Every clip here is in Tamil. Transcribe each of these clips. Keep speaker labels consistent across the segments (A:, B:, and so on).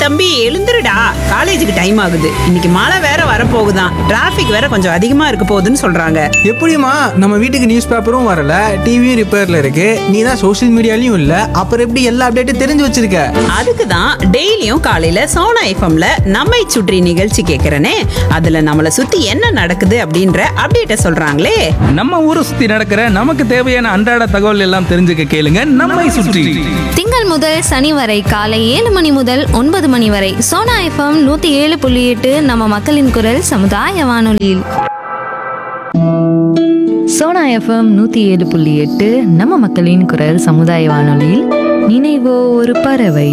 A: தம்பி எழுந்துருடா காலேஜுக்கு டைம் ஆகுது இன்னைக்கு மழை வேற வரப்போகுதான் டிராஃபிக் வேற கொஞ்சம் அதிகமா இருக்க போகுதுன்னு சொல்றாங்க
B: எப்படிம்மா நம்ம வீட்டுக்கு நியூஸ் பேப்பரும் வரல டிவியும் ரிப்பேர்ல இருக்கு நீ தான் சோஷியல் மீடியாலையும் இல்ல அப்புறம் எப்படி எல்லா அப்டேட்டும் தெரிஞ்சு வச்சிருக்க
A: அதுக்கு தான் டெய்லியும் காலையில சோனா எஃப்எம்ல நம்மை சுற்றி நிகழ்ச்சி கேட்கறனே அதுல நம்மள சுத்தி என்ன நடக்குது அப்படின்ற அப்டேட்ட சொல்றாங்களே
C: நம்ம ஊரை சுத்தி நடக்கிற நமக்கு தேவையான அன்றாட தகவல் எல்லாம் தெரிஞ்சுக்க கேளுங்க நம்மை சுற்றி
D: திங்கள் முதல் சனி வரை காலை ஏழு மணி முதல் ஒன்பது மணி வரை சோனா எஃப்எம் நூத்தி ஏழு புள்ளி எட்டு நம்ம மக்களின் குரல் சமுதாய வானொலியில்
E: சோனா எஃப்எம் நூற்றி ஏழு புள்ளி எட்டு நம்ம மக்களின் குரல் சமுதாய வானொலியில் நினைவோ ஒரு பறவை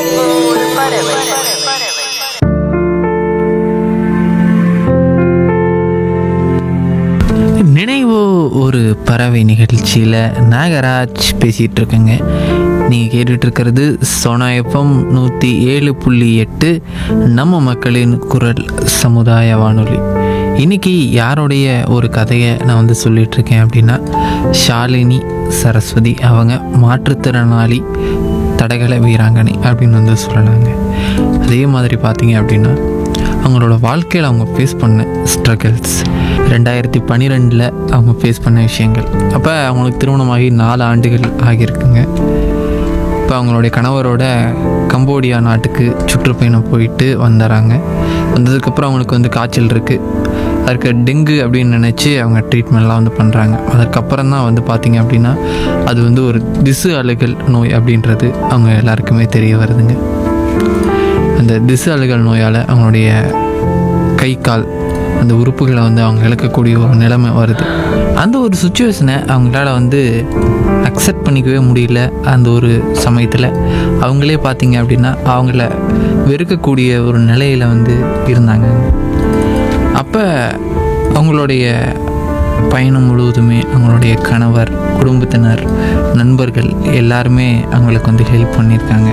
F: நினைவோ ஒரு பறவை நிகழ்ச்சியில் நாகராஜ் பேசிகிட்டு இருக்கேங்க நீங்கள் கேட்டுட்டு இருக்கிறது சோனா எஃப்எம் நூற்றி ஏழு புள்ளி எட்டு நம்ம மக்களின் குரல் சமுதாய வானொலி இன்னைக்கு யாருடைய ஒரு கதையை நான் வந்து சொல்லிட்டு இருக்கேன் அப்படின்னா ஷாலினி சரஸ்வதி அவங்க மாற்றுத்திறனாளி தடகள வீராங்கனை அப்படின்னு வந்து சொல்லலாங்க அதே மாதிரி பார்த்தீங்க அப்படின்னா அவங்களோட வாழ்க்கையில் அவங்க ஃபேஸ் பண்ண ஸ்ட்ரகிள்ஸ் ரெண்டாயிரத்தி பன்னிரெண்டில் அவங்க ஃபேஸ் பண்ண விஷயங்கள் அப்போ அவங்களுக்கு திருமணமாகி நாலு ஆண்டுகள் ஆகியிருக்குங்க இப்போ அவங்களுடைய கணவரோட கம்போடியா நாட்டுக்கு சுற்றுப்பயணம் போயிட்டு வந்துடுறாங்க வந்ததுக்கப்புறம் அவங்களுக்கு வந்து காய்ச்சல் இருக்குது அதுக்கு டெங்கு அப்படின்னு நினச்சி அவங்க ட்ரீட்மெண்ட்லாம் வந்து பண்ணுறாங்க அதுக்கப்புறம் தான் வந்து பார்த்திங்க அப்படின்னா அது வந்து ஒரு திசு அழுகல் நோய் அப்படின்றது அவங்க எல்லாருக்குமே தெரிய வருதுங்க அந்த திசு அழுகல் நோயால் அவங்களுடைய கை கால் அந்த உறுப்புகளை வந்து அவங்க இழக்கக்கூடிய ஒரு நிலைமை வருது அந்த ஒரு சுச்சுவேஷனை அவங்களால வந்து அக்செப்ட் பண்ணிக்கவே முடியல அந்த ஒரு சமயத்தில் அவங்களே பார்த்தீங்க அப்படின்னா அவங்கள வெறுக்கக்கூடிய ஒரு நிலையில் வந்து இருந்தாங்க அப்போ அவங்களுடைய பயணம் முழுவதுமே அவங்களுடைய கணவர் குடும்பத்தினர் நண்பர்கள் எல்லாருமே அவங்களுக்கு வந்து ஹெல்ப் பண்ணியிருக்காங்க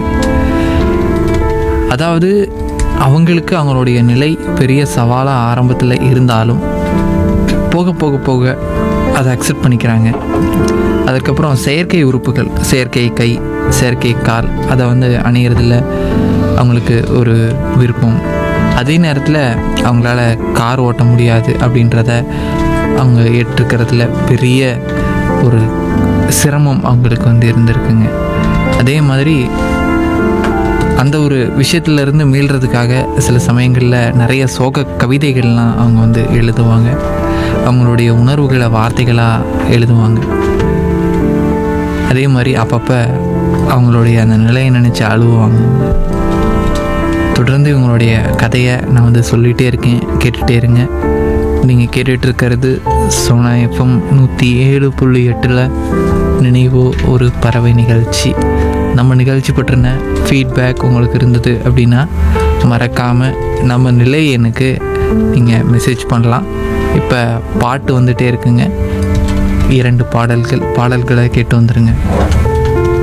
F: அதாவது அவங்களுக்கு அவங்களுடைய நிலை பெரிய சவாலாக ஆரம்பத்தில் இருந்தாலும் போக போக போக அதை அக்செப்ட் பண்ணிக்கிறாங்க அதுக்கப்புறம் செயற்கை உறுப்புகள் செயற்கை கை செயற்கை கால் அதை வந்து அணியறதில் அவங்களுக்கு ஒரு விருப்பம் அதே நேரத்தில் அவங்களால கார் ஓட்ட முடியாது அப்படின்றத அவங்க ஏற்றுக்கிறதுல பெரிய ஒரு சிரமம் அவங்களுக்கு வந்து இருந்திருக்குங்க அதே மாதிரி அந்த ஒரு விஷயத்துல இருந்து மீள்றதுக்காக சில சமயங்களில் நிறைய சோக கவிதைகள்லாம் அவங்க வந்து எழுதுவாங்க அவங்களுடைய உணர்வுகளை வார்த்தைகளாக எழுதுவாங்க அதே மாதிரி அப்பப்போ அவங்களுடைய அந்த நிலையை நினச்சி அழுவாங்க தொடர்ந்து இவங்களுடைய கதையை நான் வந்து சொல்லிகிட்டே இருக்கேன் கேட்டுகிட்டே இருங்க நீங்கள் கேட்டுட்டு இருக்கிறது சோனா எஃப்எம் நூற்றி ஏழு புள்ளி எட்டில் நினைவோ ஒரு பறவை நிகழ்ச்சி நம்ம நிகழ்ச்சி பற்றின ஃபீட்பேக் உங்களுக்கு இருந்தது அப்படின்னா மறக்காமல் நம்ம நிலை எனக்கு நீங்கள் மெசேஜ் பண்ணலாம் இப்போ பாட்டு வந்துகிட்டே இருக்குங்க இரண்டு பாடல்கள் பாடல்களை கேட்டு வந்துடுங்க